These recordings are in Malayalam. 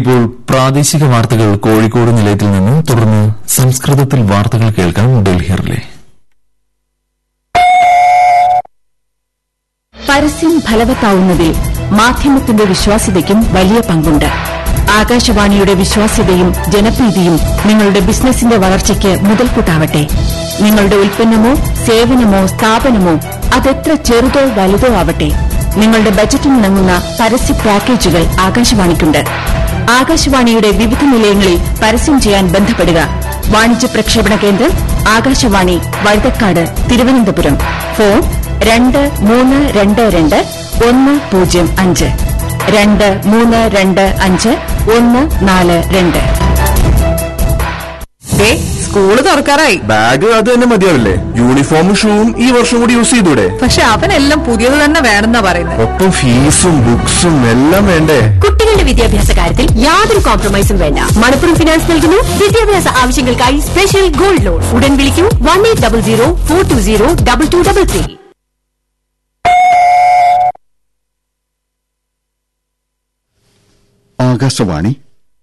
ഇപ്പോൾ പ്രാദേശിക വാർത്തകൾ കോഴിക്കോട് നിലയത്തിൽ നിന്നും തുടർന്ന് സംസ്കൃതത്തിൽ വാർത്തകൾ കേൾക്കാം ഡൽഹിയറിലെ പരസ്യം ഫലവത്താവുന്നതിൽ മാധ്യമത്തിന്റെ വിശ്വാസ്യതയ്ക്കും വലിയ പങ്കുണ്ട് ആകാശവാണിയുടെ വിശ്വാസ്യതയും ജനപ്രീതിയും നിങ്ങളുടെ ബിസിനസിന്റെ വളർച്ചയ്ക്ക് മുതൽക്കൂട്ടാവട്ടെ നിങ്ങളുടെ ഉൽപ്പന്നമോ സേവനമോ സ്ഥാപനമോ അതെത്ര ചെറുതോ വലുതോ ആവട്ടെ നിങ്ങളുടെ ബജറ്റിനിണങ്ങുന്ന പരസ്യ പാക്കേജുകൾ ആകാശവാണിക്കുണ്ട് ആകാശവാണിയുടെ വിവിധ നിലയങ്ങളിൽ പരസ്യം ചെയ്യാൻ ബന്ധപ്പെടുക വാണിജ്യ പ്രക്ഷേപണ കേന്ദ്രം ആകാശവാണി വഴുതക്കാട് തിരുവനന്തപുരം ഫോൺ രണ്ട് മൂന്ന് രണ്ട് രണ്ട് ഒന്ന് പൂജ്യം അഞ്ച് രണ്ട് മൂന്ന് രണ്ട് അഞ്ച് ഒന്ന് നാല് രണ്ട് ദേ, സ്കൂള് തുറക്കാറായി ബാഗ് അത് തന്നെ മതിയാവില്ലേ യൂണിഫോമും ഷൂവും ഈ വർഷം കൂടി യൂസ് ചെയ്തൂടെ പക്ഷെ അവനെല്ലാം പുതിയത് തന്നെ വേണമെന്നാ പറയുന്നത് ഒപ്പം ഫീസും ബുക്സും എല്ലാം വേണ്ടേ കുട്ടികളുടെ വിദ്യാഭ്യാസ കാര്യത്തിൽ യാതൊരു കോംപ്രമൈസും വേണ്ട മണപ്പുറം ഫിനാൻസ് നൽകുന്നു വിദ്യാഭ്യാസ ആവശ്യങ്ങൾക്കായി സ്പെഷ്യൽ ഗോൾഡ് ലോൺ ഉടൻ വിളിക്കൂ one eight double zero four two zero double two double three Akashvani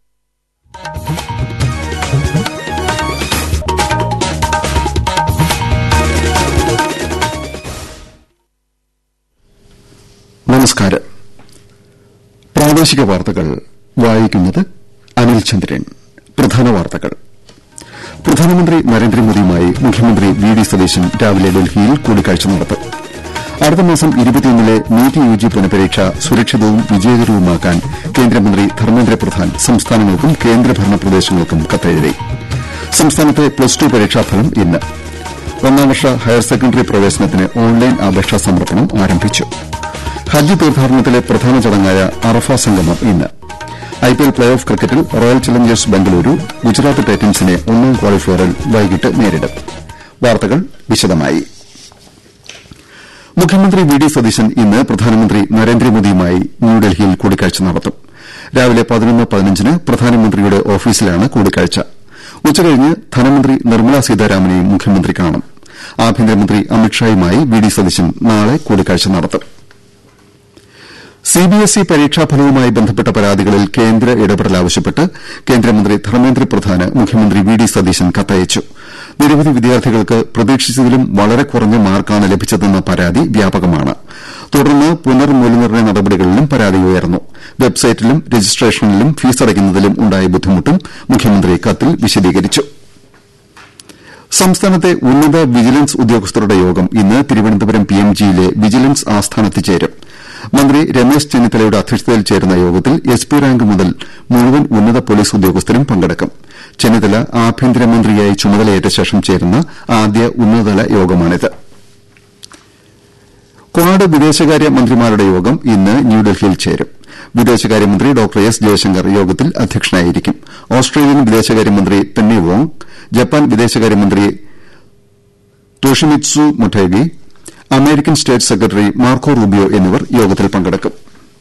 നമസ്കാരം പ്രാദേശിക വാർത്തകൾ വായിക്കുന്നത് അനിൽ ചന്ദ്രൻ പ്രധാന വാർത്തകൾ പ്രധാനമന്ത്രി നരേന്ദ്രമോദിയുമായി മുഖ്യമന്ത്രി വി ഡി സതീശൻ രാവിലെ ഡൽഹിയിൽ കൂടിക്കാഴ്ച നടത്തും അടുത്ത മാസം ഇരുപത്തിയൊന്നിലെ നീറ്റ് യു ജി പുനഃപരീക്ഷ സുരക്ഷിതവും വിജയകരവുമാക്കാൻ കേന്ദ്രമന്ത്രി ധർമ്മേന്ദ്ര പ്രധാൻ സംസ്ഥാനങ്ങൾക്കും കേന്ദ്രഭരണ പ്രദേശങ്ങൾക്കും കത്തെഴുതി സംസ്ഥാനത്തെ പ്ലസ് ടു പരീക്ഷാഫലം ഇന്ന് ഒന്നാം വർഷ ഹയർ സെക്കൻഡറി പ്രവേശനത്തിന് ഓൺലൈൻ അപേക്ഷാ സമർപ്പണം ആരംഭിച്ചു ഹജ്ജ് തീർത്ഥാടനത്തിലെ പ്രധാന ചടങ്ങായ അറഫ സംഗമം ഇന്ന് ഐപിഎൽ പ്ലേ ഓഫ് ക്രിക്കറ്റിൽ റോയൽ ചലഞ്ചേഴ്സ് ബംഗളൂരു ഗുജറാത്ത് ടൈറ്റൻസിനെ ഒന്നാം ക്വാളിഫയറിൽ വൈകിട്ട് നേരിടും വാർത്തകൾ വിശദമായി മുഖ്യമന്ത്രി വി ഡി സതീശൻ ഇന്ന് പ്രധാനമന്ത്രി നരേന്ദ്രമോദിയുമായി ന്യൂഡൽഹിയിൽ കൂടിക്കാഴ്ച നടത്തും രാവിലെ പതിനൊന്ന് പതിനഞ്ചിന് പ്രധാനമന്ത്രിയുടെ ഓഫീസിലാണ് കൂടിക്കാഴ്ച ഉച്ചകഴിഞ്ഞ് ധനമന്ത്രി നിർമ്മല സീതാരാമനെയും മുഖ്യമന്ത്രി കാണും ആഭ്യന്തരമന്ത്രി അമിത്ഷായുമായി വി ഡി സതീശൻ നാളെ കൂടിക്കാഴ്ച നടത്തും സിബിഎസ്ഇ പരീക്ഷാഫലവുമായി ബന്ധപ്പെട്ട പരാതികളിൽ കേന്ദ്ര ഇടപെടൽ ആവശ്യപ്പെട്ട് കേന്ദ്രമന്ത്രി ധർമ്മേന്ദ്ര പ്രധാന് മുഖ്യമന്ത്രി വി ഡി സതീശൻ കത്തയച്ചു നിരവധി വിദ്യാർത്ഥികൾക്ക് പ്രതീക്ഷിച്ചതിലും വളരെ കുറഞ്ഞ മാർക്കാണ് ലഭിച്ചതെന്ന പരാതി വ്യാപകമാണ് തുടർന്ന് പുനർമൂല്യനിർണ്ണയ നടപടികളിലും പരാതി ഉയർന്നു വെബ്സൈറ്റിലും രജിസ്ട്രേഷനിലും ഫീസടയ്ക്കുന്നതിലും ഉണ്ടായ ബുദ്ധിമുട്ടും മുഖ്യമന്ത്രി കത്തിൽ വിശദീകരിച്ചു സംസ്ഥാനത്തെ ഉന്നത വിജിലൻസ് ഉദ്യോഗസ്ഥരുടെ യോഗം ഇന്ന് തിരുവനന്തപുരം പിഎംജിയിലെ വിജിലൻസ് ആസ്ഥാനത്ത് ചേരും മന്ത്രി രമേശ് ചെന്നിത്തലയുടെ അധ്യക്ഷതയിൽ ചേരുന്ന യോഗത്തിൽ എസ് പി റാങ്ക് മുതൽ മുഴുവൻ ഉന്നത പോലീസ് ഉദ്യോഗസ്ഥരും പങ്കെടുക്കും ചെന്നിത്തല ആഭ്യന്തരമന്ത്രിയായി ചുമതലയേറ്റ ശേഷം ചേരുന്ന ആദ്യ ഉന്നതതല യോഗമാണിത് ക്വാഡ് വിദേശകാര്യ മന്ത്രിമാരുടെ യോഗം ഇന്ന് ന്യൂഡൽഹിയിൽ ചേരും വിദേശകാര്യമന്ത്രി ഡോക്ടർ എസ് ജയശങ്കർ യോഗത്തിൽ അധ്യക്ഷനായിരിക്കും ഓസ്ട്രേലിയൻ വിദേശകാര്യമന്ത്രി പെന്നി വോങ് ജപ്പാൻ വിദേശകാര്യമന്ത്രി Toshimitsu Motegi American state secretary Marco Rubio എന്നിവർ യോഗത്തിൽ പങ്കെടുക്കും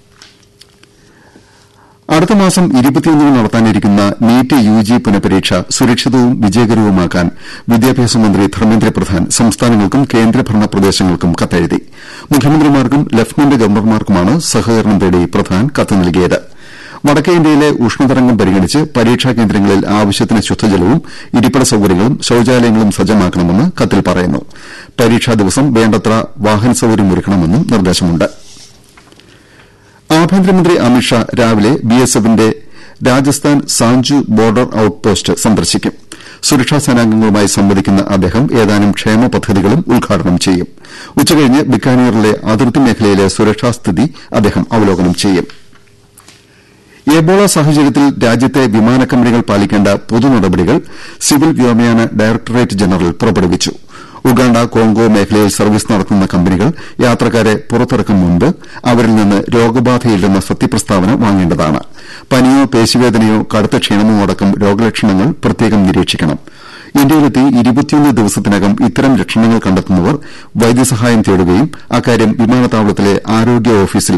അടുത്ത മാസം ഇരുപത്തിയൊന്നിന് നടത്താനിരിക്കുന്ന നീറ്റ് യു ജി പുനഃപരീക്ഷ സുരക്ഷിതവും വിജയകരവുമാക്കാൻ വിദ്യാഭ്യാസ മന്ത്രി ധർമ്മേന്ദ്ര പ്രധാൻ സംസ്ഥാനങ്ങൾക്കും കേന്ദ്രഭരണ പ്രദേശങ്ങൾക്കും കത്തെഴുതി മുഖ്യമന്ത്രിമാർക്കും ലഫ്റ്റനന്റ് ഗവർണർമാർക്കുമാണ് സഹകരണം തേടി പ്രധാൻ കത്ത് നൽകിയത് വടക്കേ ഇന്ത്യയിലെ ഉഷ്ണതരംഗം പരിഗണിച്ച് പരീക്ഷാ കേന്ദ്രങ്ങളിൽ ആവശ്യത്തിന് ശുദ്ധജലവും ഇരിപ്പിട സൌകര്യങ്ങളും ശൌചാലയങ്ങളും സജ്ജമാക്കണമെന്ന് കത്തിൽ പറയുന്നു പരീക്ഷാ ദിവസം വേണ്ടത്ര വാഹന സൌകര്യം ഒരുക്കണമെന്നും നിർദ്ദേശമുണ്ട് ആഭ്യന്തരമന്ത്രി അമിത്ഷാ രാവിലെ ബിഎസ്എഫിന്റെ Rajasthan Sanchu border outpost സന്ദർശിക്കും സുരക്ഷാ സേനാംഗങ്ങളുമായി സംവദിക്കുന്ന അദ്ദേഹം ഏതാനും ക്ഷേമ പദ്ധതികളും ഉദ്ഘാടനം ചെയ്യും ഉച്ചകഴിഞ്ഞ് ബിക്കാനീറിലെ അതിർത്തി മേഖലയിലെ സുരക്ഷാസ്ഥിതി അദ്ദേഹം അവലോകനം ചെയ്യും എബോള സാഹചര്യത്തിൽ രാജ്യത്തെ വിമാന കമ്പനികൾ പാലിക്കേണ്ട പൊതു നടപടികൾ സിവിൽ വ്യോമയാന ഡയറക്ടറേറ്റ് ജനറൽ പുറപ്പെടുവിച്ചു ഉഗാണ്ട കോങ്കോ മേഖലയിൽ സർവീസ് നടത്തുന്ന കമ്പനികൾ യാത്രക്കാരെ പുറത്തിറക്കും മുമ്പ് അവരിൽ നിന്ന് രോഗബാധയില്ലെന്ന സത്യപ്രസ്താവന വാങ്ങേണ്ടതാണ് പനിയോ പേശിവേദനയോ കടുത്ത ക്ഷീണമോ അടക്കം രോഗലക്ഷണങ്ങൾ പ്രത്യേകം നിരീക്ഷിക്കണം ഇന്ത്യയിലെത്തി ഇരുപത്തിയൊന്ന് ദിവസത്തിനകം ഇത്തരം ലക്ഷണങ്ങൾ കണ്ടെത്തുന്നവർ വൈദ്യസഹായം തേടുകയും അക്കാര്യം വിമാനത്താവളത്തിലെ ആരോഗ്യ ഓഫീസിൽ